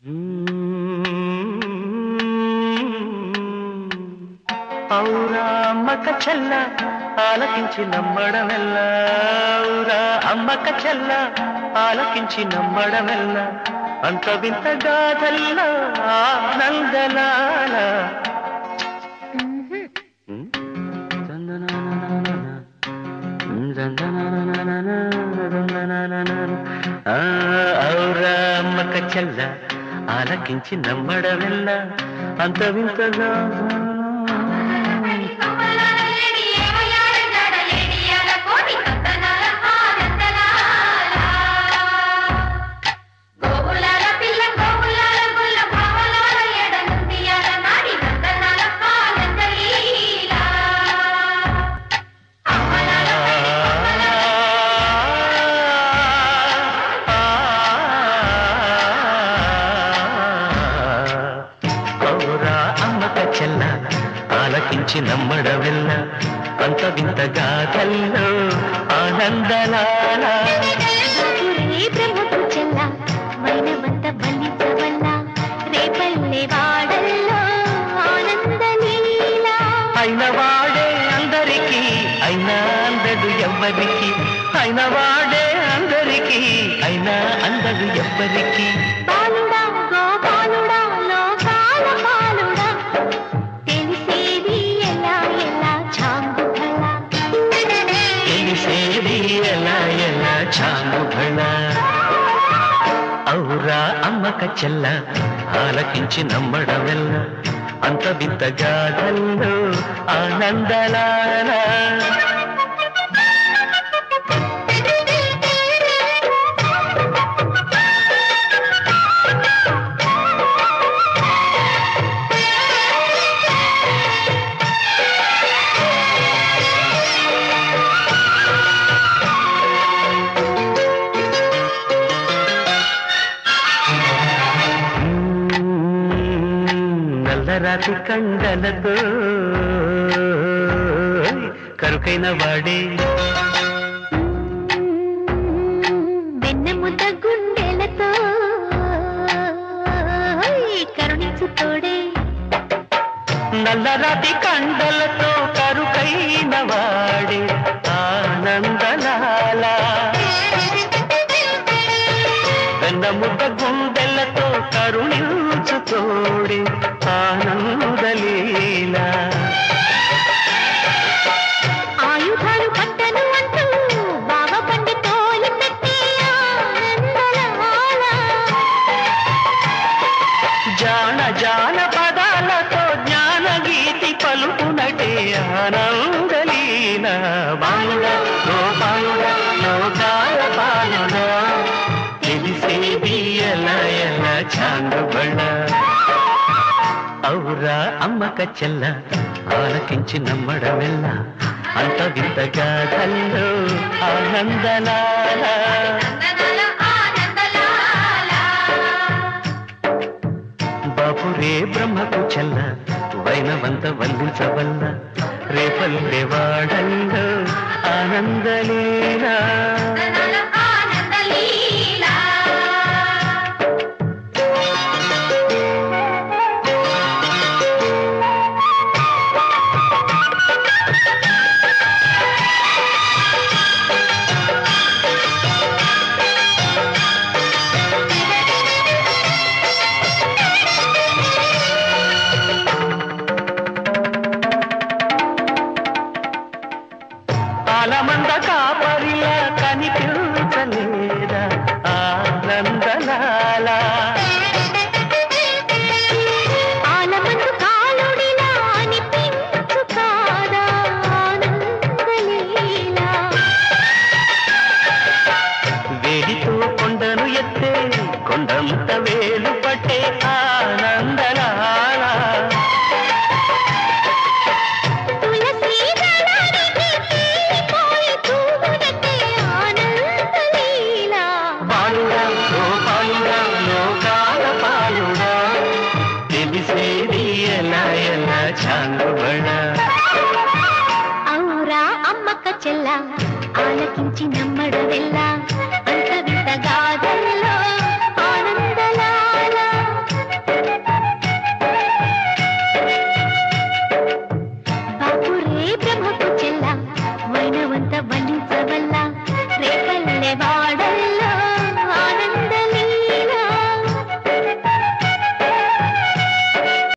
ఔరా అమ్మక చెల్ల ఆలకించి నమ్మడమెల్ల ఔరా అమ్మక చెల్ల ఆలకించి నమ్మడమెల్ల అంత వింత గాథల్లో ఆనందలాల ఆ, ఔరా అమ్మక చెల్ల ఆలకించి నమ్మడమెల్ల అంత వింతగా ఔరా అమ్మక చెల్ల ఆలకించి నమ్మడవెల్ల అంత వింత గాథల్లో ఆనందలాల బ్రహ్మకు చెల్ల వైనవంత బలించవల్ల రేపల్లె వాడల్లో ఆనందలీలా అయిన వాడే అందరికీ అయినా అందడు ఎవ్వరికి అయిన వాడే అందరికీ అయినా అందడు ఎవ్వరికి బాలుడా గోపాలుడా లోకాల పాలుడా తెలిసేది ఎలా ఎలా చాంగుఫల తెలిసేది ఎలా ఎలా చాంగుభళ ఔరా అమ్మక చెల్ల ఆలకించి నమ్మడమెల్ల అంత వింత గాథల్లో ఆనందలాల నల్లరాతి కండలతో కరుకైన వాడే వెన్నెముద్ద గుండెలతో కరుణించు తోడే నల్లరాతి కండలతో కరుకైన వాడే ఆనందలాల వెన్నముద్ద గుండెలతో కరుణించు తోడే ఆనందలీలా ఆయుధాలు పట్టను అంటూ బావ పండి తోలి పెట్టి ఆనందలాల జాన జాన పదాలతో జ్ఞాన గీతి పలుకునటే ఆనందలీన బాలుడ గోపాలుడ లోకాల పాలుడ తెలిసేది ఎలా ఎలా చాంగబళ్ళ ఔరా అమ్మక చెల్ల ఆలకించి నమ్మడమెల్ల అంత వింత గాథల్లో ఆనందలాల బాపురే బ్రహ్మకు చెల్ల వైనవంత వల్లించవల్ల రేపల్లె వాడల్లో ఆనందలీలా ఆలమంద కాపరిలా కనిపించలేదా ఆనందలాల ఆలమందు కాలుడిలా అనిపించు కాదా ఆనందలీలా వేడితో కొండను ఎత్తే కొండంత వేలు పట్టే ఆనందలాల తులసి దళానికి తేలిపోయి తూగునట్టే ఆనందలీలా బాలుడా గోపాలుడా లోకాల పాలుడా తెలిసేది ఎలా ఎలా చాంగుబడ ఔరా అమ్మక్క చెల్ల ఆలకించి నమ్మడవెల్లా